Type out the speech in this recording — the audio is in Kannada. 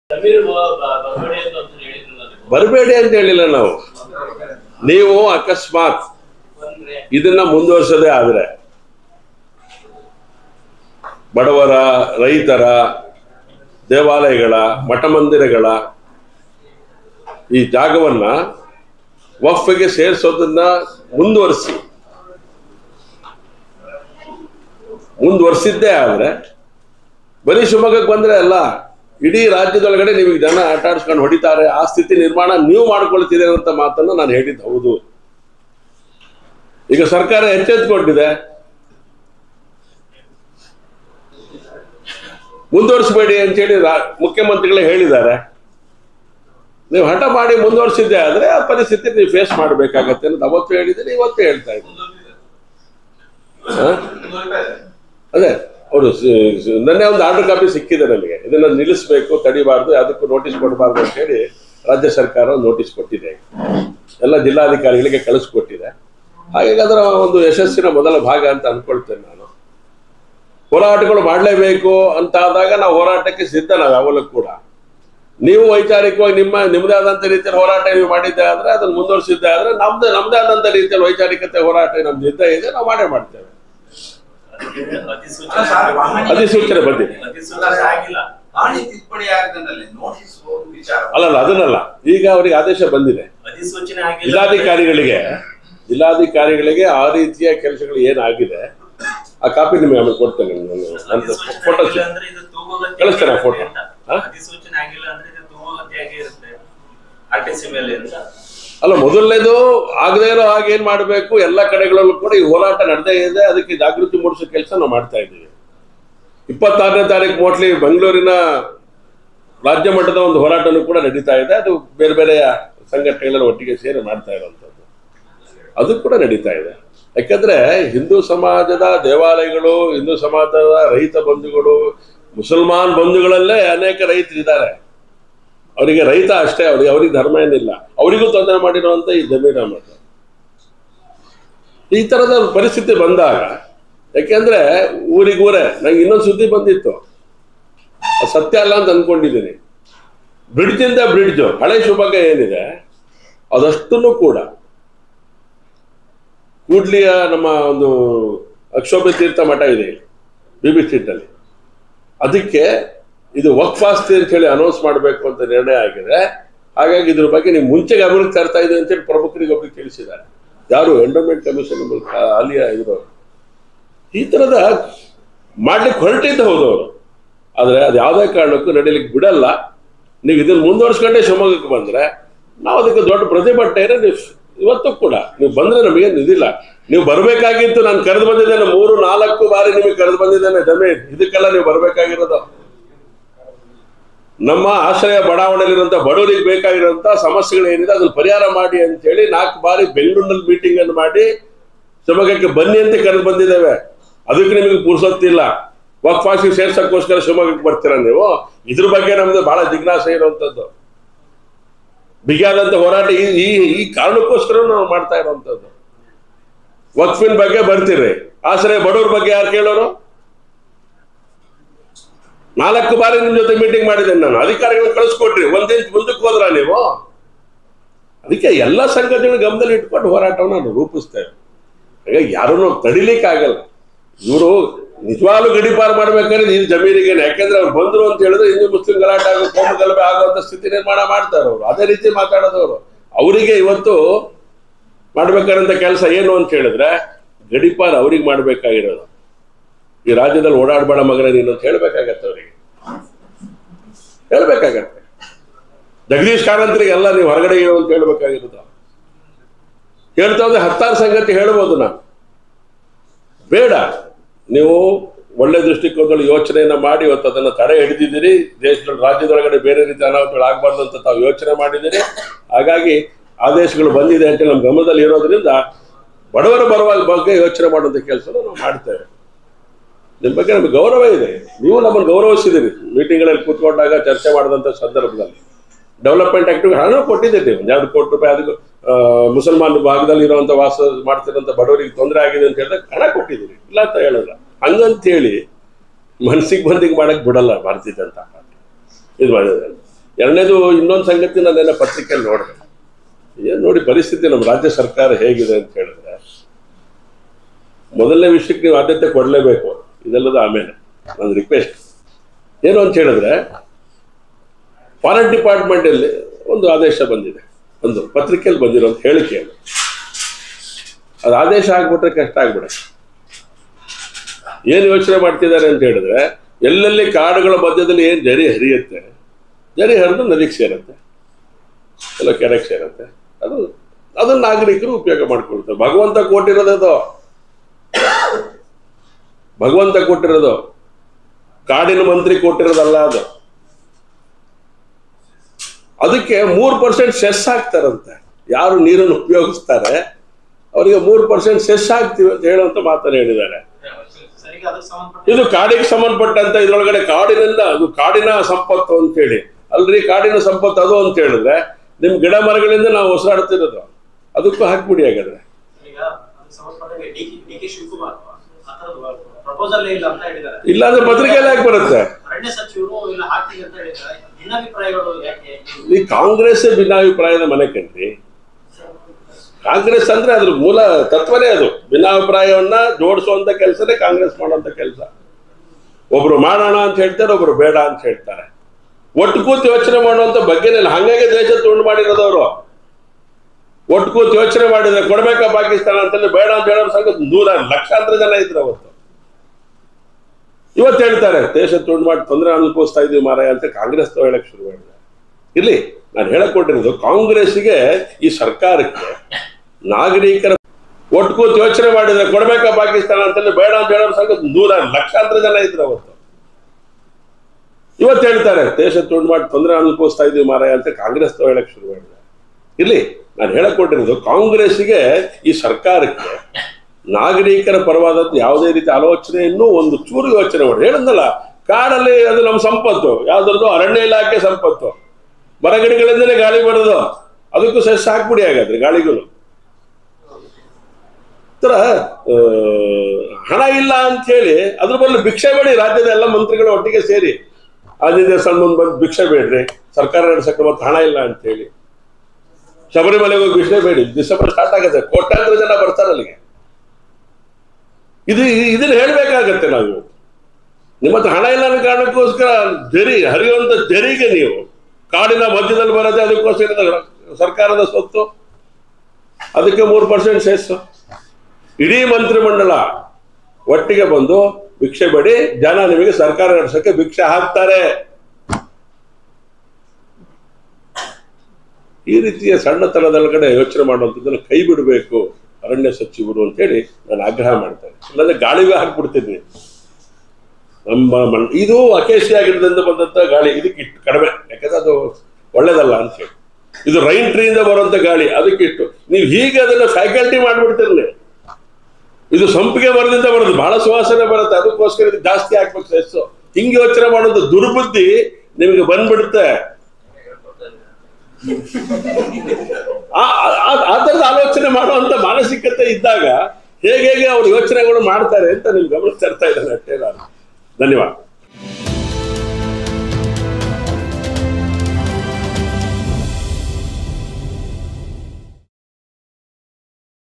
ಸಮೀರ್ ಬ- ಬ- ಬರಬೇಡಿ ಅಂತ ಒಂದ್ಸರಿ ಹೇಳಿದ್ರಲ್ಲ ನೀವು. ಬರಬೇಡಿ ಅಂತ ಹೇಳಿಲ್ಲ ನಾವು ನೀವು ಅಕಸ್ಮಾತ್ ಬಂದ್ರೆ ಇದನ್ನ ಮುಂದುವರ್ಸೋದೇ ಆದ್ರೆ ಬಡವರ ರೈತರ ದೇವಾಲಯಗಳ ಮಠ ಮಂದಿರಗಳ ಈ ಜಾಗವನ್ನ ವಫ್ಗೆ ಸೇರಿಸೋದನ್ನ ಮುಂದುವರಿಸಿ ಮುಂದುವರಿಸಿದ್ದೇ ಆದ್ರೆ ಬರೀ ಶಿವಮೊಗ್ಗಕ್ಕೆ ಬಂದ್ರೆ ಅಲ್ಲ ಇಡೀ ರಾಜ್ಯದೊಳಗಡೆ ನಿಮಗೆ ಜನ ಆಟ ಆಡಿಸ್ಕೊಂಡು ಹೊಡಿತಾರೆ ಆ ಸ್ಥಿತಿ ನಿರ್ಮಾಣ ನೀವು ಮಾಡ್ಕೊಳ್ತಿದ್ದೀರ ಅಂತ ಮಾತನ್ನ ನಾನು ಹೇಳಿದ್ದು ಹೌದು ಈಗ ಸರ್ಕಾರ ಎಚ್ಚೆತ್ತುಕೊಂಡಿದೆ ಮುಂದುವರಿಸಬೇಡಿ ಅಂತೇಳಿ ರಾ- ಮುಖ್ಯಮಂತ್ರಿಗಳೇ ಹೇಳಿದ್ದಾರೆ ನೀವು ಹಠ ಮಾಡಿ ಮುಂದುವರಿಸಿದ್ದೆ ಆದ್ರೆ ಆ ಪರಿಸ್ಥಿತಿ ನೀವು ಫೇಸ್ ಮಾಡಬೇಕಾಗತ್ತೆ ಅಂತ ಅವತ್ತು ಹೇಳಿದ್ದೀನಿ ಇವತ್ತು ಹೇಳ್ತಾ ಇದ್ದೀನಿ ಹ? ಅದೇ ಅವರು ನನ್ನೆ ಒಂದು ಆರ್ಡರ್ ಕಾಪಿ ಸಿಕ್ಕಿದೆ ನನಗೆ ಇದನ್ನ ನಿಲ್ಲಿಸಬೇಕು ತಡಿಬಾರ್ದು ಅದಕ್ಕೂ ನೋಟಿಸ್ ಕೊಡಬಾರ್ದು ಅಂತ ಹೇಳಿ ರಾಜ್ಯ ಸರ್ಕಾರ ನೋಟಿಸ್ ಕೊಟ್ಟಿದೆ ಎಲ್ಲ ಜಿಲ್ಲಾಧಿಕಾರಿಗಳಿಗೆ ಕಳಿಸ್ಕೊಟ್ಟಿದೆ ಹಾಗಾಗಿ ಅದರ ಒಂದು ಯಶಸ್ಸಿನ ಮೊದಲ ಭಾಗ ಅಂತ ಅನ್ಕೊಳ್ತೇನೆ ನಾನು ಹೋರಾಟಗಳು ಮಾಡಲೇಬೇಕು ಅಂತ ಆದಾಗ ನಾವು ಹೋರಾಟಕ್ಕೆ ಸಿದ್ಧ ನಾವು ಯಾವಾಗಲೂ ಕೂಡ ನೀವು ವೈಚಾರಿಕವಾಗಿ ನಿಮ್ಮ ನಿಮ್ಮದೇ ಆದಂತ ರೀತಿಯಲ್ಲಿ ಹೋರಾಟ ನೀವು ಮಾಡಿದ್ದೆ ಆದ್ರೆ ಅದನ್ನು ಮುಂದುವರಿಸಿದ್ದೆ ಆದ್ರೆ ನಮ್ದು ನಮ್ದೇ ಆದಂತ ರೀತಿಯಲ್ಲಿ ವೈಚಾರಿಕತೆ ಹೋರಾಟ ನಮ್ದು ಇದ್ದೇ ಇದೆ ನಾವು ಮಾಡೇ ಮಾಡ್ತೇವೆ ಅದಕ್ಕೆ ಅಧಿಸೂಚನೆ ಅಲ್ಲ ಸರ್, ವಾಹನ- ಅಧಿಸೂಚನೆ ಬಂದಿದೆ ಅಧಿಸೂಚನೆ ಆಗಿಲ್ಲ ಆಣಿ ತಿದ್ದುಪಡಿ ಆಗದಲ್ಲಿ ನೋಟಿಸ್ ಹೋಗುವ ವಿಚಾರ ಅಲ್ಲಲ್ಲ ಅದನ್ನಲ್ಲ ಈಗ ಅವರಿಗೆ ಆದೇಶ ಬಂದಿದೆ ಅಧಿಸೂಚನೆ ಆಗಿಲ್ಲ ಜಿಲ್ಲಾಧಿಕಾರಿಗಳಿಗೆ ಜಿಲ್ಲಾಧಿಕಾರಿಗಳಿಗೆ ಆ ರೀತಿಯ ಕೆಲಸಗಳು ಏನಾಗಿದೆ ಆ ಕಾಪಿ ನಿಮಗೆ ಆಮೇಲೆ ಕೊಡ್ತೇನೆ ನಾನು ನನ್ನ ಅಧಿಸೂಚನೆ ಫೋಟೋ ಆಗಿಲ್ಲ ಅಂದ್ರೆ ಇದು ತೂಗುಗತಿ ಕಳಿಸ್ತೇನೆ ಆಗಿರುತ್ತೆ ಫೋಟೋ. ಅಂತ. ಹಾ? ಅಧಿಸೂಚನೆ ಆಗಿಲ್ಲ ಅಂದ್ರೆ ಇದು ತೂಗುಗತಿಯಾಗಿ ಇರುತ್ತೆ ಆರ್ ಟಿ ಸಿ ಮೇಲೆ ಅಂತ ಅಲ್ಲ ಮೊದಲನೇದು ಆಗದೇ ಇರೋ ಹಾಗೆ ಏನ್ ಮಾಡಬೇಕು ಎಲ್ಲ ಕಡೆಗಳಲ್ಲೂ ಕೂಡ ಈ ಹೋರಾಟ ನಡೆದೇ ಇದೆ ಅದಕ್ಕೆ ಜಾಗೃತಿ ಮೂಡಿಸೋ ಕೆಲಸ ನಾವು ಮಾಡ್ತಾ ಇದ್ದೀವಿ ಇಪ್ಪತ್ತಾರನೇ ತಾರೀಕು ಮೋಸ್ಟ್ಲಿ ಬೆಂಗಳೂರಿನ ರಾಜ್ಯ ಮಟ್ಟದ ಒಂದು ಹೋರಾಟನೂ ಕೂಡ ನಡೀತಾ ಇದೆ ಅದು ಬೇರೆ ಬೇರೆ ಸಂಘಟನೆಗಳೆಲ್ಲ ಒಟ್ಟಿಗೆ ಸೇರಿ ಮಾಡ್ತಾ ಇರುವಂಥದ್ದು ಅದು ಕೂಡ ನಡೀತಾ ಇದೆ ಯಾಕಂದ್ರೆ ಹಿಂದೂ ಸಮಾಜದ ದೇವಾಲಯಗಳು ಹಿಂದೂ ಸಮಾಜದ ರೈತ ಬಂಧುಗಳು ಮುಸಲ್ಮಾನ್ ಬಂಧುಗಳಲ್ಲೇ ಅನೇಕ ರೈತರಿದ್ದಾರೆ ಅವರಿಗೆ ರೈತ ಅಷ್ಟೇ ಅವರಿಗೆ ಅವ್ರಿಗೆ ಧರ್ಮ ಏನಿಲ್ಲ ಅವರಿಗೂ ತೊಂದರೆ ಮಾಡಿರುವಂತ ಈ ಜಮೀರ್ ಅಹಮದ್ ಈ ತರದ ಪರಿಸ್ಥಿತಿ ಬಂದಾಗ ಯಾಕೆಂದ್ರೆ ಊರಿಗೂರೇ ನಂಗೆ ಇನ್ನೊಂದು ಸುದ್ದಿ ಬಂದಿತ್ತು ಅದು ಸತ್ಯ ಅಲ್ಲ ಅಂತ ಅನ್ಕೊಂಡಿದ್ದೀನಿ ಬ್ರಿಡ್ಜ್ ಇಂದ ಬ್ರಿಡ್ಜ್ ಹಳೆ ಶಿವಮೊಗ್ಗ ಏನಿದೆ ಅದಷ್ಟನ್ನು ಕೂಡ ಕೂಡ್ಲಿಯ ನಮ್ಮ ಒಂದು ಅಕ್ಷೋಭ್ಯ ತೀರ್ಥ ಮಠ ಇದೆ ಇಲ್ಲಿ ಬಿ ಬಿ ಸ್ಟ್ರೀಟ್ ಅಲ್ಲಿ ಅದಕ್ಕೆ ಇದು ವಕ್ಫ್ ಆಸ್ತಿ ಅಂತ ಹೇಳಿ ಅನೌನ್ಸ್ ಮಾಡಬೇಕು ಅಂತ ನಿರ್ಣಯ ಆಗಿದೆ ಹಾಗಾಗಿ ಇದ್ರ ಬಗ್ಗೆ ನೀವು ಮುಂಚೆ ಗಮನಕ್ಕೆ ತರ್ತಾ ಇದೆ ಅಂತೇಳಿ ಪ್ರಮುಖರಿಗೆ ಒಬ್ಬರಿಗೆ ತಿಳಿಸಿದ್ದಾರೆ ಯಾರು ಎಂಡೋಮೆಂಟ್ ಕಮಿಷನ್ ಮೂಲಕ ಅಲ್ಲಿಯ ಇದ್ರು ಈ ತರದ ಮಾಡ್ಲಿಕ್ಕೆ ಹೊರಟಿದ್ದು ಹೌದು ಅವರು ಆದ್ರೆ ಅದು ಯಾವುದೇ ಕಾರಣಕ್ಕೂ ನಡೀಲಿಕ್ಕೆ ಬಿಡಲ್ಲ ನೀವು ಇದನ್ನ ಮುಂದುವರ್ಸ್ಕೊಂಡೇ ಶಿವಮೊಗ್ಗಕ್ಕೆ ಬಂದ್ರೆ ನಾವು ಅದಕ್ಕೆ ದೊಡ್ಡ ಪ್ರತಿಭಟನೆ ನೀವು ಇವತ್ತು ಕೂಡ ನೀವು ಬಂದ್ರೆ ನಮಗೆ ಇದಿಲ್ಲ ನೀವು ಬರಬೇಕಾಗಿತ್ತು ನಾನು ಕರೆದು ಬಂದಿದ್ದೇನೆ ಮೂರು ನಾಲ್ಕು ಬಾರಿ ನಿಮಗೆ ಕರೆದು ಬಂದಿದ್ದೇನೆ ಜಮೀನ್ ಇದಕ್ಕೆಲ್ಲ ನೀವು ಬರಬೇಕಾಗಿರೋದು ನಮ್ಮ ಆಶ್ರಯ ಬಡಾವಣೆಯಲ್ಲಿರುವಂತ ಬಡವರಿಗೆ ಬೇಕಾಗಿರುವಂತ ಸಮಸ್ಯೆಗಳು ಏನಿದೆ ಅದನ್ನ ಪರಿಹಾರ ಮಾಡಿ ಅಂತ ಹೇಳಿ ನಾಲ್ಕು ಬಾರಿ ಬೆಂಗಳೂರಿನಲ್ಲಿ ಮೀಟಿಂಗ್ ಅನ್ನು ಮಾಡಿ ಶಿವಮೊಗ್ಗಕ್ಕೆ ಬನ್ನಿ ಅಂತ ಕರೆದು ಬಂದಿದ್ದೇವೆ ಅದಕ್ಕೆ ನಿಮಗೆ ಪುರ್ಸೊತ್ತಿಲ್ಲ ವಕ್ಫಾಸಿ ಸೇರ್ಸಕ್ಕೋಸ್ಕರ ಶಿವಮೊಗ್ಗಕ್ಕೆ ಬರ್ತೀರಾ ನೀವು ಇದ್ರ ಬಗ್ಗೆ ನಮ್ದು ಬಹಳ ಜಿಜ್ಞಾಸೆ ಇರುವಂತದ್ದು ಬಿಗಿಯಾದಂತ ಹೋರಾಟ ಈ ಈ ಈ ಕಾರಣಕ್ಕೋಸ್ಕರ ನಾವು ಮಾಡ್ತಾ ಇರುವಂತದ್ದು ವಕ್ಫಿನ ಬಗ್ಗೆ ಬರ್ತೀರಿ ಆಶ್ರಯ ಬಡವ್ರ ಬಗ್ಗೆ ಯಾರು ಕೇಳೋರು ನಾಲ್ಕು ಬಾರಿ ನಿಮ್ ಜೊತೆ ಮೀಟಿಂಗ್ ಮಾಡಿದ್ದೇನೆ ನಾನು ಅಧಿಕಾರಿಗಳನ್ನ ಕಳಿಸ್ಕೊಟ್ರಿ ಒಂದಿನ ಮುಂದಕ್ಕೆ ಹೋದ್ರ ನೀವು ಅದಕ್ಕೆ ಎಲ್ಲ ಸಂಗತಿಗಳು ಗಮನದಲ್ಲಿ ಇಟ್ಕೊಂಡು ಹೋರಾಟವನ್ನು ನಾವು ರೂಪಿಸ್ತೇವೆ ಹಾಗಾಗಿ ಯಾರನ್ನು ತಡಿಲಿಕ್ಕೆ ಆಗಲ್ಲ ಇವರು ನಿಜವಾಗ್ಲೂ ಗಡಿಪಾರು ಮಾಡ್ಬೇಕಾದ್ರೆ ಈ ಜಮೀನಿಗೆ ಯಾಕೆಂದ್ರೆ ಅವ್ರು ಬಂದ್ರು ಅಂತ ಹೇಳಿದ್ರೆ ಹಿಂದೂ ಮುಸ್ಲಿಂ ಗಲಾಟೆ ಆಗೋ ಕೋಮು ಗಲಭೆ ಆಗುವಂತ ಸ್ಥಿತಿ ನಿರ್ಮಾಣ ಮಾಡ್ತಾರೆ ಅವರು ಅದೇ ರೀತಿ ಮಾತಾಡೋದವರು ಅವರಿಗೆ ಇವತ್ತು ಮಾಡ್ಬೇಕಾದಂತ ಕೆಲಸ ಏನು ಅಂತ ಹೇಳಿದ್ರೆ ಗಡಿಪಾರು ಅವ್ರಿಗೆ ಮಾಡ್ಬೇಕಾಗಿರೋದು ಈ ರಾಜ್ಯದಲ್ಲಿ ಓಡಾಡಬೇಡ ಮಗನೇ ನೀನು ಅಂತ ಹೇಳ್ಬೇಕಾಗತ್ತೆ ಅವರಿಗೆ ಹೇಳ್ಬೇಕಾಗತ್ತೆ ಜಗದೀಶ್ ಕಾರಂತರಿಗೆ ಎಲ್ಲ ನೀವು ಹೊರಗಡೆ ಇರು ಅಂತ ಹೇಳ್ಬೇಕಾಗಿರೋದು ಹೇಳ್ತಾ ಹೋದ್ರೆ ಹತ್ತಾರು ಸಂಗತಿ ಹೇಳ್ಬೋದು ನಾನು ಬೇಡ ನೀವು ಒಳ್ಳೆ ದೃಷ್ಟಿಕೋನದಲ್ಲಿ ಯೋಚನೆಯನ್ನ ಮಾಡಿ ಇವತ್ತು ಅದನ್ನ ತಡೆ ಹಿಡಿದಿದ್ದೀರಿ ದೇಶದ ರಾಜ್ಯದೊಳಗಡೆ ಬೇರೆ ರೀತಿ ಅನಾಹುತಗಳು ಆಗಬಾರ್ದು ಅಂತ ತಾವು ಯೋಚನೆ ಮಾಡಿದ್ದೀರಿ ಹಾಗಾಗಿ ಆದೇಶಗಳು ಬಂದಿದೆ ಅಂತ ನಮ್ಮ ಗಮನದಲ್ಲಿ ಇರೋದ್ರಿಂದ ಬಡವರ ಬರುವಾಗ ಬಗ್ಗೆ ಯೋಚನೆ ಮಾಡುವಂತ ಕೆಲಸ ನಾವು ಮಾಡ್ತೇವೆ ನಿಮ್ಮ ಬಗ್ಗೆ ನಮಗೆ ಗೌರವ ಇದೆ ನೀವು ನಮ್ಮನ್ನು ಗೌರವಿಸಿದ್ದೀರಿ ಮೀಟಿಂಗ್ಗಳಲ್ಲಿ ಕೂತ್ಕೊಂಡಾಗ ಚರ್ಚೆ ಮಾಡಿದಂಥ ಸಂದರ್ಭದಲ್ಲಿ ಡೆವಲಪ್ಮೆಂಟ್ ಆಕ್ಟಿವ್ ಹಣ ಕೊಟ್ಟಿದ್ದೀರಿ ನೀವು ಒಂದು ಎರಡು ಕೋಟಿ ರೂಪಾಯಿ ಅದಕ್ಕೆ ಆ, ಮುಸಲ್ಮಾನ್ ಭಾಗದಲ್ಲಿ ಇರುವಂತ ವಾಸ ಮಾಡ್ತಿರೋಂಥ ಬಡವರಿಗೆ ತೊಂದರೆ ಆಗಿದೆ ಅಂತ ಹೇಳಿದಾಗ ಹಣ ಕೊಟ್ಟಿದ್ದೀರಿ ಇಲ್ಲ ಅಂತ ಹೇಳಲ್ಲ ಹಂಗಂತ ಹೇಳಿ ಮನ್ಸಿಗೆ ಬಂದಿಗೆ ಮಾಡಕ್ ಬಿಡಲ್ಲ ಭಾರತೀಯ ಜನತಾ ಪಾರ್ಟಿ ಇದು ಮಾಡಿದ್ರೆ ಎರಡನೇದು ಇನ್ನೊಂದು ಸಂಗತಿ ನಾನೆಲ್ಲ ಪತ್ರಿಕೆಯಲ್ಲಿ ನೋಡಿದೆ ಏನ್ ನೋಡಿ ಪರಿಸ್ಥಿತಿ ನಮ್ಮ ರಾಜ್ಯ ಸರ್ಕಾರ ಹೇಗಿದೆ ಅಂತ ಹೇಳಿದ್ರೆ ಮೊದಲನೇ ವಿಷಯಕ್ಕೆ ನೀವು ಆದ್ಯತೆ ಕೊಡಲೇಬೇಕು ಇದೆಲ್ಲದ ಆಮೇಲೆ ನನ್ನ ರಿಕ್ವೆಸ್ಟ್ ಏನು ಅಂತ ಹೇಳಿದ್ರೆ ಫಾರೆಸ್ಟ್ ಡಿಪಾರ್ಟ್ಮೆಂಟ್ ಅಲ್ಲಿ ಒಂದು ಆದೇಶ ಬಂದಿದೆ ಒಂದು ಪತ್ರಿಕೆಯಲ್ಲಿ ಬಂದಿರೋ ಒಂದು ಹೇಳಿಕೆ ಅದು ಅದು ಆದೇಶ ಆಗ್ಬಿಟ್ರೆ ಕಷ್ಟ ಆಗ್ಬಿಡುತ್ತೆ ಏನು ಯೋಚನೆ ಮಾಡ್ತಿದ್ದಾರೆ ಅಂತ ಹೇಳಿದ್ರೆ ಎಲ್ಲೆಲ್ಲಿ ಕಾಡುಗಳ ಮಧ್ಯದಲ್ಲಿ ಏನು ಜರಿ ಹರಿಯುತ್ತೆ ಜರಿ ಹರಿದು ನದಿಗೆ ಸೇರುತ್ತೆ ಎಲ್ಲ ಕೆರೆಗೆ ಸೇರುತ್ತೆ ಅದು ಅದನ್ನ ನಾಗರಿಕರು ಉಪಯೋಗ ಮಾಡ್ಕೊಳ್ತಾರೆ ಭಗವಂತ ಕೊಟ್ಟಿರೋದು ಅದು ಭಗವಂತ ಕೊಟ್ಟಿರೋದು ಕಾಡಿನ ಮಂತ್ರಿ ಕೊಟ್ಟಿರೋದಲ್ಲ ಅದು ಅದಕ್ಕೆ ಮೂರು ಪರ್ಸೆಂಟ್ ಸೆಸ್ ಹಾಕ್ತಾರಂತೆ ಯಾರು ನೀರನ್ನು ಉಪಯೋಗಿಸ್ತಾರೆ ಅವರಿಗೆ ಮೂರು ಪರ್ಸೆಂಟ್ ಸೆಸ್ ಹಾಕ್ತೀವಿ ಅಂತ ಹೇಳುವಂತ ಮಾತನ್ನು ಹೇಳಿದ್ದಾರೆ ಸರಿಗೆ ಅದಕ್ಕೆ ಸಂಬಂಧಪಟ್ಟ ಇದು ಕಾಡಿಗೆ ಸಂಬಂಧಪಟ್ಟಂತ ಇದ್ರೊಳಗಡೆ ಕಾಡಿನಿಂದ ಅದು ಕಾಡಿನ ಸಂಪತ್ತು ಅಂತ ಹೇಳಿ ಅಲ್ರಿ ಕಾಡಿನ ಸಂಪತ್ತು ಅದು ಅಂತ ಹೇಳಿದ್ರೆ ನಿಮ್ ಗಿಡ ಮರಗಳಿಂದ ನಾವು ಹೊಸಾಡ್ತಿರೋದು ಅದಕ್ಕೂ ಹಾಕ್ಬಿಡಿ ಹಾಗಾದ್ರೆ ಈಗ ಅದಕ್ಕೆ ಸಂಬಂಧಪಟ್ಟ D K D K Shivakumar ಆ ಥರದ್ದು ಪ್ರಪೋಸಲ್ ಇಲ್ಲ ಅಂತ ಹೇಳಿದ್ದಾರೆ ಇಲ್ಲಾಂದ್ರೆ ಪತ್ರಿಕೆಯಲ್ಲಿ ಯಾಕೆ ಬರುತ್ತೆ ಅರಣ್ಯ ಸಚಿವರು ಇಲ್ಲ ಹಾಕ್ತೀವಿ ಅಂತ ಹೇಳಿದ್ದಾರೆ ಭಿನ್ನಾಭಿಪ್ರಾಯಗಳು ಯಾಕೆ ಈ ಕಾಂಗ್ರೆಸ್ ಭಿನ್ನಾಭಿಪ್ರಾಯದ ಮನೆ ಕಣ್ರಿ ಕಾಂಗ್ರೆಸ್ ಅಂದ್ರೆ ಅದ್ರ ಮೂಲ ತತ್ವನೇ ಅದು ಭಿನ್ನಾಭಿಪ್ರಾಯವನ್ನ ಜೋಡಿಸುವಂತ ಕೆಲಸನೇ ಕಾಂಗ್ರೆಸ್ ಮಾಡುವಂತ ಕೆಲಸ ಒಬ್ರು ಮಾಡೋಣ ಅಂತ ಹೇಳ್ತಾರೆ ಒಬ್ರು ಬೇಡ ಅಂತ ಹೇಳ್ತಾರೆ ಒಟ್ಟು ಕೂತು ಯೋಚನೆ ಮಾಡುವಂತ ಬಗ್ಗೆನೇ ಇಲ್ಲ ಹಂಗಾಗಿ ದೇಶ ತುಂಡು ಮಾಡಿರೋದವರು ಒಟ್ಟು ಕೂತು ಯೋಚನೆ ಮಾಡಿದ್ರೆ ಕೊಡ್ಬೇಕಾ ಪಾಕಿಸ್ತಾನ ಅಂತಂದ್ರೆ ಬೇಡ ಅಂತ ಹೇಳೋರು ಸಂಘ ನೂರ ಲಕ್ಷಾಂತರ ಜನ ಇದ್ರು ಅವತ್ತು ಇವತ್ತು ಹೇಳ್ತಾರೆ ದೇಶ ತುಂಡು ಮಾಡಿ ತೊಂದರೆ ಅನುಭವಿಸ್ತಾ ಇದೀವಿ ಮಾರಾಯ ಅಂತ ಕಾಂಗ್ರೆಸ್ ಹೇಳಕ್ ಶುರು ಮಾಡಿದೆ ಇಲ್ಲಿ ನಾನು ಹೇಳಕ್ ಕೊಟ್ಟಿರೋದು ಕಾಂಗ್ರೆಸ್ಗೆ ಈ ಸರ್ಕಾರಕ್ಕೆ ನಾಗರಿಕರ ಒಟ್ಟು ಕೂತು ಯೋಚನೆ ಮಾಡಿದ್ರೆ ಕೊಡ್ಬೇಕಾ ಪಾಕಿಸ್ತಾನ ಅಂತಂದ್ರೆ ಬೇಡ ಅಂತ ಹೇಳೋರು ಸಂಘ ನೂರ ಲಕ್ಷಾಂತರ ಜನ ಇದ್ರು ಅವತ್ತು ಇವತ್ತು ಹೇಳ್ತಾರೆ ದೇಶ ತುಂಡು ಮಾಡಿ ತೊಂದರೆ ಅನುಭವಿಸ್ತಾ ಇದೀವಿ ಮಾರಾಯ ಅಂತ ಕಾಂಗ್ರೆಸ್ ಹೇಳಕ್ ಶುರು ಮಾಡಿದೆ ಇಲ್ಲಿ ನಾನು ಹೇಳಕ್ ಕೊಟ್ಟಿರೋದು ಕಾಂಗ್ರೆಸ್ಗೆ ಈ ಸರ್ಕಾರಕ್ಕೆ ನಾಗರಿಕರ ಪರವಾದಂತ ಯಾವುದೇ ರೀತಿ ಆಲೋಚನೆಯನ್ನು ಒಂದು ಚೂರು ಯೋಚನೆ ಮಾಡಿ ಹೇಳಿದ್ನಲ್ಲ ಕಾಡಲ್ಲಿ ಅದು ನಮ್ಮ ಸಂಪತ್ತು ಯಾವ್ದ್ರದ್ದು ಅರಣ್ಯ ಇಲಾಖೆ ಸಂಪತ್ತು ಮರಗಿಡಗಳಿಂದಲೇ ಗಾಳಿ ಬರೋದು ಅದಕ್ಕೂ ಸಸ್ಯ ಹಾಕ್ಬಿಡಿ ಹಾಗಾದ್ರೆ ಗಾಳಿಗಳು ತರ ಆ, ಹಣ ಇಲ್ಲ ಅಂತ ಹೇಳಿ ಅದ್ರ ಬದಲು ಭಿಕ್ಷೆ ಬೇಡಿ ರಾಜ್ಯದ ಎಲ್ಲ ಮಂತ್ರಿಗಳು ಒಟ್ಟಿಗೆ ಸೇರಿ ಆಂಜನೇಯ ಸಣ್ಣ ಮುಂದೆ ಬಂದು ಭಿಕ್ಷೆ ಬೇಡ್ರಿ ಸರ್ಕಾರ ನಡೆಸಕ್ಕೆ ಮತ್ತೆ ಹಣ ಇಲ್ಲ ಅಂತ ಹೇಳಿ ಶಬರಿಮಲೆಗೆ ಹೋಗಿ ಭಿಕ್ಷೆ ಬೇಡಿ ಡಿಸೆಂಬರ್ ಸ್ಟಾರ್ಟ್ ಆಗುತ್ತೆ ಕೋಟ್ಯಾಂತರ ಜನ ಬರ್ತಾರೆ ಅಲ್ಲಿಗೆ ಇದು ಇದನ್ನ ಹೇಳ್ಬೇಕಾಗತ್ತೆ ನಾವು ಇವತ್ತು ನಿಮ್ಮ ಹತ್ರ ಹಣ ಇಲ್ಲ ಅನ್ನೋ ಕಾರಣಕ್ಕೋಸ್ಕರ ಜರಿ ಹರಿಯುವಂತ ಜರಿಗೆ ನೀವು ಕಾಡಿನ ಮಧ್ಯದಲ್ಲಿ ಬರೋದೇ ಅದಕ್ಕೋಸ್ಕರ ಇದು ಸರ್ಕಾರದ ಸ್ವತ್ತು ಅದಕ್ಕೆ ಮೂರು ಪರ್ಸೆಂಟ್ ಸೆಸ್ಸು ಇಡೀ ಮಂತ್ರಿಮಂಡಲ ಒಟ್ಟಿಗೆ ಬಂದು ಭಿಕ್ಷೆ ಬೇಡಿ ಜನ ನಿಮಗೆ ಸರ್ಕಾರ ನಡೆಸಕ್ಕೆ ಭಿಕ್ಷೆ ಹಾಕ್ತಾರೆ ಈ ರೀತಿಯ ಸಣ್ಣತನದೊಳಗಡೆ ಯೋಚನೆ ಮಾಡುವಂಥದ್ದನ್ನು ಕೈ ಬಿಡಬೇಕು ಅರಣ್ಯ ಸಚಿವರು ಅಂತೇಳಿ ನಾನು ಆಗ್ರಹ ಮಾಡ್ತೇನೆ ಇಲ್ಲಾಂದ್ರೆ ಗಾಳಿಗೆ ಹಾಕ್ಬಿಡ್ತೀನಿ ನಮ್ಮ ಮಣ್- ಇದು ಅಕೇಶಿಯಾ ಗಿಡದಿಂದ ಬಂದಂತ ಗಾಳಿ ಇದಕ್ಕೆ ಇಷ್ಟು ಕಡಿಮೆ ಯಾಕಂದ್ರೆ ಅದು ಒಳ್ಳೇದಲ್ಲ ಅಂತ ಹೇಳಿ ಇದು ರೈನ್ ಟ್ರೀಯಿಂದ ಬರುವಂತ ಗಾಳಿ ಅದಕ್ಕೆ ಇಷ್ಟು ನೀವು ಹೀಗೆ ಅದನ್ನ ಫ್ಯಾಕಲ್ಟಿ ಮಾಡ್ಬಿಡ್ತಿರ್ಲಿ ಇದು ಸಂಪಿಗೆ ಮರದಿಂದ ಬರೋದು ಬಹಳ ಸುವಾಸನೆ ಬರುತ್ತೆ ಅದಕ್ಕೋಸ್ಕರ ಇದು ಜಾಸ್ತಿ ಹಾಕ್ಬೇಕು ಸೆಸ್ಸು ಹಿಂಗೆ ಯೋಚನೆ ಮಾಡೋದು ದುರ್ಬುದ್ಧಿ ನಿಮಗೆ ಬಂದ್ಬಿಡುತ್ತೆ ಆ- ಆ- ಆ ಥರದ ಆಲೋಚನೆ ಮಾಡುವಂತ ಮಾನಸಿಕತೆ ಇದ್ದಾಗ ಹೇಗೆ ಹೇಗೆ ಅವ್ರು ಯೋಚನೆಗಳು ಮಾಡ್ತಾರೆ ಅಂತ ನಿಮ್ಗೆ ಗಮನ ತರ್ತಾ ಇದ್ದಾನೆ ಅಷ್ಟೇ ನಾನು ಧನ್ಯವಾದ